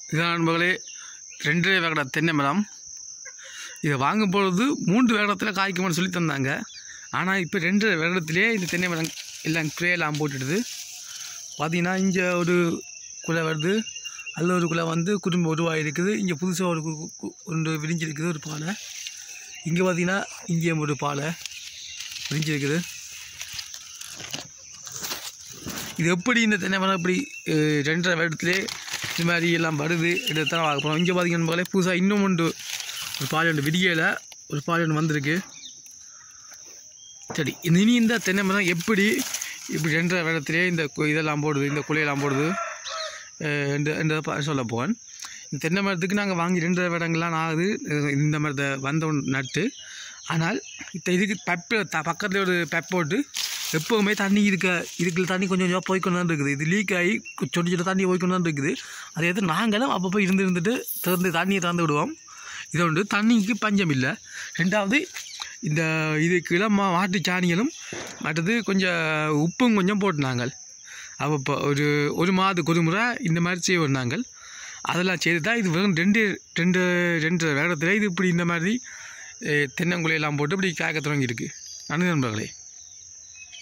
இதுதான் நண்பர்களே ரெண்டரை வேகட தென்னை மரம் இதை வாங்கும் பொழுது மூன்று வேகடத்தில் காய்க்கும்னு சொல்லி தந்தாங்க ஆனால் இப்போ ரெண்டரை வேகடத்திலே இந்த தென்னை மரம் எல்லாம் கிரேலாம் போட்டுடுது பார்த்தீங்கன்னா இங்கே ஒரு குலை வருது அதில் ஒரு குலை வந்து குடும்பம் உருவாகிருக்குது இங்கே புதுசாக ஒரு கு- கு- கு- ஒன்று விரிஞ்சிருக்குது ஒரு பாலை இங்கே பார்த்தீங்கன்னா இங்கேயும் ஒரு பாலை விரிஞ்சிருக்குது இது எப்படி இந்த தென்னை மரம் இப்படி அஹ், ரெண்டரை வருடத்துலே இது மாதிரி எல்லாம் வருது இதைத்தான் பார்க்க போகிறோம் இங்கே பார்த்தீங்கன்னா நண்பர்களே புதுசாக இன்னும் ஒன்று ஒரு பால் ஒன்று விடியலை ஒரு பால் ஒன்று வந்திருக்கு சரி இந்த இனி இந்த தென்னை மரம் எப்படி இப்படி ரெண்டரை வருடத்திலே இந்த கு- இதெல்லாம் போடுது இந்த குலையெல்லாம் போடுது அஹ், என்று என்று ப- சொல்ல போவேன் இந்த தென்னை மரத்துக்கு நாங்கள் வாங்கி ரெண்டரை வருடங்கள்லாம் ஆகுது அஹ், இந்த மரத்தை வந்தவன் நட்டு ஆனால் இப்போ இதுக்கு பெப்பு த பக்கத்தில் ஒரு பெப் போட்டு எப்போவுமே தண்ணி இருக்க இதுக்குள்ள தண்ணி கொஞ்சம் கொஞ்சமாக போய்க்கொண்டு தான் இருக்குது இது லீக் ஆகி சொட்டு சொட்டு தண்ணி போய்க்கொண்டு தான் இருக்குது அதை எடுத்து நாங்களும் அப்பப்போ இருந்து இருந்துட்டு திறந்து தண்ணியை திறந்து விடுவோம் இது ஒன்று தண்ணிக்கு பஞ்சம் இல்லை ரெண்டாவது இந்த இதுக்கு இளமா மாட்டு சாணிகளும் மற்றது கொஞ்சம் உப்பும் கொஞ்சம் போட்டு நாங்கள் அப்போ இப்போ ஒரு ஒரு மாதத்துக்கு ஒரு முறை இந்த மாதிரி செய்வோம் நாங்கள் அதெல்லாம் செய்து தான் இது வெறும் ரெண்டு ரெண்டு ரெண்டு வேடத்தில் இது இப்படி இந்த மாதிரி அஹ், தென்னங்குலையெல்லாம் போட்டு இப்படி காய்க்க தொடங்கியிருக்கு நன்றி நண்பர்களே